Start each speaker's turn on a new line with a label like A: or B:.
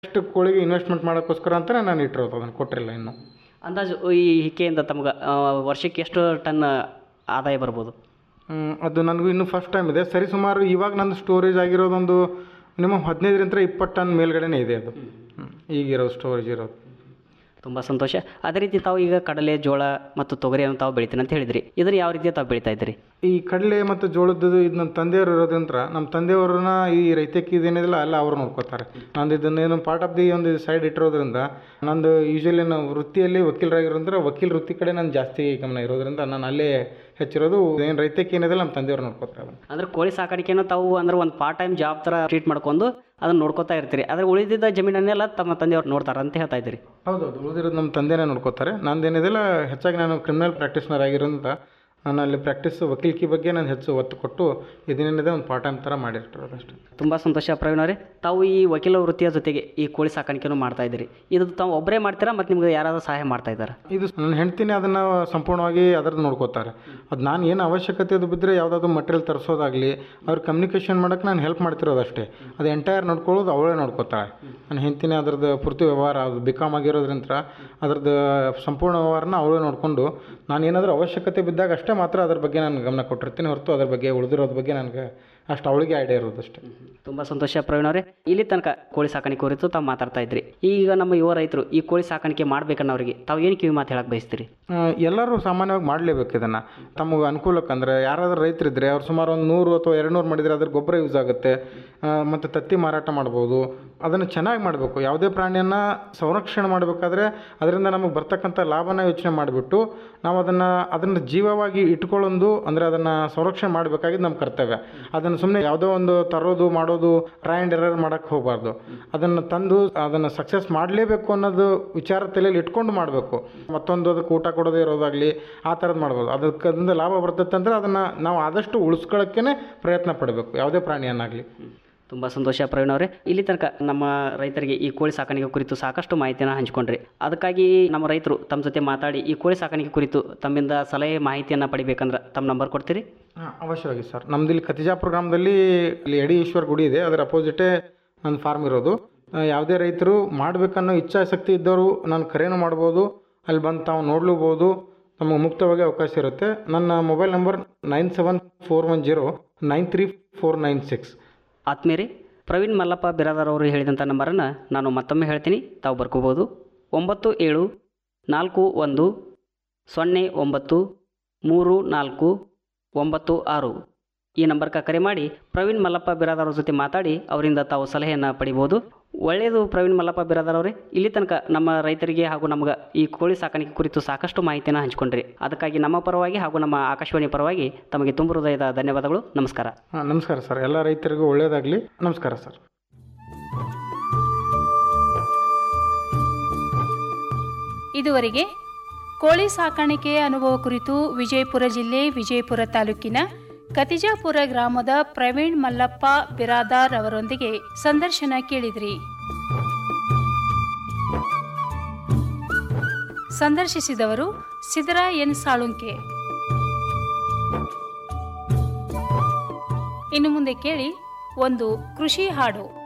A: Next ಕೋಳಿಗೆ investment ಮಾಡೋಕ್ಕೋಸ್ಕರ ಅಂತ ನಾನು ಇಟ್ಟಿರೋದು ಅದನ್ನು ಕೊಟ್ಟಿರಲಿಲ್ಲ ಇನ್ನು
B: ಅಂದಾಜು ಈ ಹಿಕ್ಕೆಯಿಂದ ತಮ್ಗೆ ಆ, ವರ್ಷಕ್ಕೆ ಎಷ್ಟು ಟನ್ ಆದಾಯ ಬರ್ಬೋದು
A: ಹ್ಮ್, ಅದು ನನಗೂ ಇನ್ನೂ ಫಸ್ಟ್ ಟೈಮ್ ಇದೆ ಸರಿ ಸುಮಾರು ಇವಾಗ ನಂದು ಸ್ಟೋರೇಜ್ ಆಗಿರೋದೊಂದು ಮಿನಿಮಮ್ ಹದಿನೈದರಿಂದ ಇಪ್ಪತ್ತು ಟನ್ ಮೇಲ್ಗಡೆನೇ ಇದೆ ಅದು ಹ್ಮ್. ಈಗಿರೋ ಸ್ಟೋರೇಜ್ ಇರೋದು
B: ತುಂಬ ಸಂತೋಷ ಅದೇ ರೀತಿ ತಾವು ಈಗ ಕಡಲೆ ಜೋಳ ಮತ್ತು ತೊಗರಿಯನ್ನು ತಾವು ಬೆಳಿತೀನಿ ಅಂತ ಹೇಳಿದ್ರಿ ಇದನ್ನು ಯಾವ ರೀತಿ ತಾವು ಬೆಳೀತಾ ಇದ್ದೀರಿ
A: ಈ ಕಡಲೆ ಮತ್ತು ಜೋಳದ್ದು ಇದು ನಮ್ಮ ತಂದೆಯವರು ಇರೋದ್ರಿಂದ ನಮ್ಮ ತಂದೆಯವ್ರನ್ನ ಈ ರೈತಕ್ಕೆ ಇದೇನಿದಿಲ್ಲ ಎಲ್ಲ ಅವ್ರು ನೋಡ್ಕೋತಾರೆ ನಂದು ಇದನ್ನೇನು ಪಾರ್ಟ್ ಆಫ್ ದಿ ಒಂದು ಸೈಡ್ ಇಟ್ಟಿರೋದ್ರಿಂದ ನಂದು ಯೂಶಲಿ ನಾವು ವೃತ್ತಿಯಲ್ಲಿ ವಕೀಲರಾಗಿರೋದ್ರಿಂದ ವಕೀಲ ವೃತ್ತಿ ಕಡೆ ನಾನು ಜಾಸ್ತಿ ಗಮನ ಇರೋದ್ರಿಂದ ನಾನು ಅಲ್ಲೇ ಹೆಚ್ಚಿರೋದು ಏನು ರೈತಕ್ಕೆ ಏನಿದಿಲ್ಲ ನಮ್ಮ ತಂದೆಯವ್ರು ನೋಡ್ಕೋತಾರೆ ಅದನ್ನು
B: ಅಂದ್ರೆ ಕೋಳಿ ಸಾಕಾಣಿಕೆಯನ್ನು ತಾವು ಅಂದ್ರೆ ಒಂದು ಪಾರ್ಟ್ ಟೈಮ್ ಜಾಬ್ ಥರ ಟ್ರೀಟ್ ಮಾಡ್ಕೊಂಡು ಅದನ್ನು ನೋಡ್ಕೋತಾ ಇರ್ತೀರಿ ಆದರೆ ಉಳಿದಿದ್ದ ಜಮೀನನ್ನೆಲ್ಲ ತಮ್ಮ ತಂದೆಯವ್ರು ನೋಡ್ತಾರೆ ಅಂತ ಹೇಳ್ತಾ ಇದ್ದೀರಿ
A: ಹೌದೌದು ಉಳಿದಿರೋದು ನಮ್ಮ ತಂದೆನೇ ನೋಡ್ಕೋತಾರೆ ನಂದೇನಿದೆಲ್ಲ ಹೆಚ್ಚಾಗಿ ನಾನು ಕ್ರಿಮಿನಲ್ ಪ್ರಾಕ್ಟೀಸ್ನರ್ ಆಗಿರೋದ್ರಿಂದ ನಾನು ಅಲ್ಲಿ ಪ್ರಾಕ್ಟೀಸ್ ವಕೀಲಿಕೆ ಬಗ್ಗೆ ನಾನು ಹೆಚ್ಚು ಒತ್ತು ಕೊಟ್ಟು ಇದನ್ನೇನಿದೆ ಒಂದು ಪಾರ್ಟ್ ಟೈಮ್ ಥರ ಮಾಡಿರ್ತಿರೋದು ಅಷ್ಟೇ
B: ತುಂಬ ಸಂತೋಷ ಪ್ರವೀಣ್ ಅವರೇ ತಾವು ಈ ವಕೀಲ ವೃತ್ತಿಯ ಜೊತೆಗೆ ಈ ಕೋಳಿ ಸಾಕಾಣಿಕೆಯನ್ನು ಮಾಡ್ತಾ ಇದ್ದೀರಿ ಇದು ತಾವು ಒಬ್ಬರೇ ಮಾಡ್ತೀರಾ ಮತ್ತು ನಿಮ್ಗೆ ಯಾರಾದರೂ ಸಹಾಯ ಮಾಡ್ತಾ ಇದ್ದಾರೆ
A: ಇದು ನನ್ನ ಹೆಂಡ್ತಿನೇ ಅದನ್ನು ಸಂಪೂರ್ಣವಾಗಿ ಅದರದ್ದು ನೋಡ್ಕೋತಾರೆ ಅದು ನಾನು ಏನು ಅವಶ್ಯಕತೆ ಅದು ಬಿದ್ದರೆ ಯಾವುದಾದ್ರು ಮಟೀರಿಯಲ್ ತರಿಸೋದಾಗಲಿ ಅವ್ರ ಕಮ್ಯುನಿಕೇಷನ್ ಮಾಡೋಕ್ಕೆ ನಾನು ಹೆಲ್ಪ್ ಮಾಡ್ತಿರೋದು ಅಷ್ಟೇ ಅದು ಎಂಟೈರ್ ನೋಡ್ಕೊಳ್ಳೋದು ಅವಳೇ ನೋಡ್ಕೋತಾಳೆ ನನ್ನ ಹೆಂಡ್ತಿನೇ ಅದ್ರದ್ದು ಪೂರ್ತಿ ವ್ಯವಹಾರ ಅದು ಬಿ ಕಾಮ್ ಆಗಿರೋದ್ರಿಂದ ಅದ್ರದ್ದು ಸಂಪೂರ್ಣ ವ್ಯವಹಾರನ ಅವಳೇ ನೋಡಿಕೊಂಡು ನಾನು ಏನಾದರೂ ಅವಶ್ಯಕತೆ ಬಿದ್ದಾಗ ಅಷ್ಟೇ ಮಾತ್ರ ಅದ್ರ ಬಗ್ಗೆ ನಾನು ಗಮನ ಕೊಟ್ಟಿರ್ತೀನಿ ಹೊರತು ಅದ್ರ ಬಗ್ಗೆ ಉಳಿದಿರೋದ್ರ ಬಗ್ಗೆ ನನಗೆ ಅಷ್ಟು ಅವಳಿಗೆ ಐಡಿಯಾ ಇರೋದು ಅಷ್ಟೇ
B: ತುಂಬ ಸಂತೋಷ ಪ್ರವೀಣ್ ಅವರೇ ಇಲ್ಲಿ ತನಕ ಕೋಳಿ ಸಾಕಾಣಿಕೆ ಕುರಿತು ತಾವು ಮಾತಾಡ್ತಾ ಇದ್ರಿ ಈಗ ನಮ್ಮ ಯುವ ರೈತರು ಈ ಕೋಳಿ ಸಾಕಾಣಿಕೆ ಮಾಡ್ಬೇಕನ್ನೋರಿಗೆ ತಾವು ಏನು ಕಿವಿ ಮಾತು ಹೇಳಕ್ಕೆ ಬಯಸ್ತೀರಿ
A: ಆ, ಎಲ್ಲರೂ ಸಾಮಾನ್ಯವಾಗಿ ಮಾಡಲೇಬೇಕು ಇದನ್ನು ತಮಗೆ ಅನುಕೂಲಕ್ಕೆ ಅಂದರೆ ಯಾರಾದರೂ ರೈತರಿದ್ದರೆ ಅವ್ರು ಸುಮಾರು ಒಂದು ನೂರು ಅಥವಾ ಎರಡು ನೂರು ಮಾಡಿದರೆ ಅದ್ರ ಗೊಬ್ಬರ ಯೂಸ್ ಆಗುತ್ತೆ ಮತ್ತು ತತ್ತಿ ಮಾರಾಟ ಮಾಡ್ಬೋದು ಅದನ್ನು ಚೆನ್ನಾಗಿ ಮಾಡಬೇಕು ಯಾವುದೇ ಪ್ರಾಣಿಯನ್ನು ಸಂರಕ್ಷಣೆ ಮಾಡಬೇಕಾದ್ರೆ ಅದರಿಂದ ನಮಗೆ ಬರ್ತಕ್ಕಂಥ ಲಾಭನ ಯೋಚನೆ ಮಾಡಿಬಿಟ್ಟು ನಾವು ಅದನ್ನು ಅದನ್ನು ಜೀವವಾಗಿ ಇಟ್ಕೊಳ್ಳೊಂದು ಅಂದರೆ ಅದನ್ನು ಸಂರಕ್ಷಣೆ ಮಾಡಬೇಕಾಗಿದ್ದು ನಮ್ಮ ಕರ್ತವ್ಯ ಅದನ್ನು ಸುಮ್ಮನೆ ಯಾವುದೋ ಒಂದು ತರೋದು ಮಾಡೋದು ಟ್ರೈ ಆ್ಯಂಡ್ ಎರರ್ ಮಾಡೋಕ್ಕೆ ಹೋಗಬಾರ್ದು ಅದನ್ನು ತಂದು ಅದನ್ನು ಸಕ್ಸಸ್ ಮಾಡಲೇಬೇಕು ಅನ್ನೋದು ವಿಚಾರ ತಲೆಯಲ್ಲಿ ಇಟ್ಕೊಂಡು ಮಾಡಬೇಕು ಮತ್ತೊಂದು ಅದಕ್ಕೆ ಊಟ ಕೊಡೋದೇ ಇರೋದಾಗಲಿ ಆ ಥರದ್ದು ಮಾಡ್ಬೋದು ಅದಕ್ಕೆ ಅದರಿಂದ ಲಾಭ ಬರ್ತೈತೆ ಅಂದರೆ ಅದನ್ನು ನಾವು ಆದಷ್ಟು ಉಳಿಸ್ಕೊಳ್ಳೋಕ್ಕೇ ಪ್ರಯತ್ನ ಪಡಬೇಕು ಯಾವುದೇ ಪ್ರಾಣಿಯನ್ನಾಗಲಿ
B: ತುಂಬ ಸಂತೋಷ ಪ್ರವೀಣ್ ಅವರೇ ಇಲ್ಲಿ ತನಕ ನಮ್ಮ ರೈತರಿಗೆ ಈ ಕೋಳಿ ಸಾಕಾಣಿಕೆ ಕುರಿತು ಸಾಕಷ್ಟು ಮಾಹಿತಿಯನ್ನು ಹಂಚ್ಕೊಂಡ್ರಿ ಅದಕ್ಕಾಗಿ ನಮ್ಮ ರೈತರು ತಮ್ಮ ಜೊತೆ ಮಾತಾಡಿ ಈ ಕೋಳಿ ಸಾಕಾಣಿಕೆ ಕುರಿತು ತಮ್ಮಿಂದ ಸಲಹೆ ಮಾಹಿತಿಯನ್ನು ಪಡಿಬೇಕಂದ್ರೆ ತಮ್ಮ ನಂಬರ್ ಕೊಡ್ತೀರಿ
A: ಹಾಂ ಅವಶ್ಯವಾಗಿ ಸರ್ ನಮ್ದು ಇಲ್ಲಿ ಕತಿಜಾಪುರ ಗ್ರಾಮದಲ್ಲಿ ಇಲ್ಲಿ ಎಡಿ ಈಶ್ವರ್ ಗುಡಿ ಇದೆ ಅದರ ಅಪೋಸಿಟೇ ನನ್ನ ಫಾರ್ಮ್ ಇರೋದು ಆ, ಯಾವುದೇ ರೈತರು ಮಾಡಬೇಕನ್ನೋ ಇಚ್ಛಾಶಕ್ತಿ ಇದ್ದವರು ನಾನು ಕರೆನೂ ಮಾಡ್ಬೋದು ಅಲ್ಲಿ ಬಂದು ತಾವು ನೋಡ್ಲೂಬೋದು ನಮಗೆ ಮುಕ್ತವಾಗಿ ಅವಕಾಶ ಇರುತ್ತೆ ನನ್ನ mobile number nine seven four one zero nine three four nine six
B: ಆತ್ಮೀಯರೇ ಪ್ರವೀಣ್ ಮಲ್ಲಪ್ಪ ಬಿರಾದಾರ್ ಅವರು ಹೇಳಿದಂಥ ನಂಬರನ್ನು ನಾನು ಮತ್ತೊಮ್ಮೆ ಹೇಳ್ತೀನಿ ತಾವು ಬರ್ಕೋಬೋದು ಒಂಬತ್ತು ಏಳು ನಾಲ್ಕು ಒಂದು ಸೊನ್ನೆ ಒಂಬತ್ತು ಮೂರು ನಾಲ್ಕು ಒಂಬತ್ತು ಆರು ಈ ನಂಬರ್ಗೆ ಕರೆ ಮಾಡಿ ಪ್ರವೀಣ್ ಮಲ್ಲಪ್ಪ ಬಿರಾದಾರ್ ಅವ್ರ ಜೊತೆ ಮಾತಾಡಿ ಅವರಿಂದ ತಾವು ಸಲಹೆಯನ್ನು ಪಡಿಬೋದು ಒಳ್ಳೆಯದು ಪ್ರವೀಣ್ ಮಲ್ಲಪ್ಪ ಬಿರಾದಾರ್ ಅವರೇ ಇಲ್ಲಿ ತನಕ ನಮ್ಮ ರೈತರಿಗೆ ಹಾಗೂ ನಮ್ಗೆ ಈ ಕೋಳಿ ಸಾಕಾಣಿಕೆ ಕುರಿತು ಸಾಕಷ್ಟು ಮಾಹಿತಿಯನ್ನು ಹಂಚ್ಕೊಂಡ್ರಿ ಅದಕ್ಕಾಗಿ ನಮ್ಮ ಪರವಾಗಿ ಹಾಗೂ ನಮ್ಮ ಆಕಾಶವಾಣಿ ಪರವಾಗಿ ತಮಗೆ ತುಂಬ ಹೃದಯದ ಧನ್ಯವಾದಗಳು ನಮಸ್ಕಾರ
A: ಹಾಂ ನಮಸ್ಕಾರ ಸರ್ ಎಲ್ಲ ರೈತರಿಗೂ ಒಳ್ಳೆಯದಾಗಲಿ ನಮಸ್ಕಾರ ಸರ್
C: ಇದುವರೆಗೆ ಕೋಳಿ ಸಾಕಾಣಿಕೆಯ ಅನುಭವ ಕುರಿತು ವಿಜಯಪುರ ಜಿಲ್ಲೆ ವಿಜಯಪುರ ತಾಲೂಕಿನ ಕತಿಜಾಪುರ ಗ್ರಾಮದ ಪ್ರವೀಣ್ ಮಲ್ಲಪ್ಪ ಬಿರಾದಾರ್ ಅವರೊಂದಿಗೆ ಸಂದರ್ಶನ ಕೇಳಿದ್ರಿ ಸಂದರ್ಶಿಸಿದವರು ಸಿದ್ದರಾ ಎನ್ ಸಾಳುಂಕೆ ಇನ್ನು ಮುಂದೆ ಕೇಳಿ ಒಂದು ಕೃಷಿ ಹಾಡು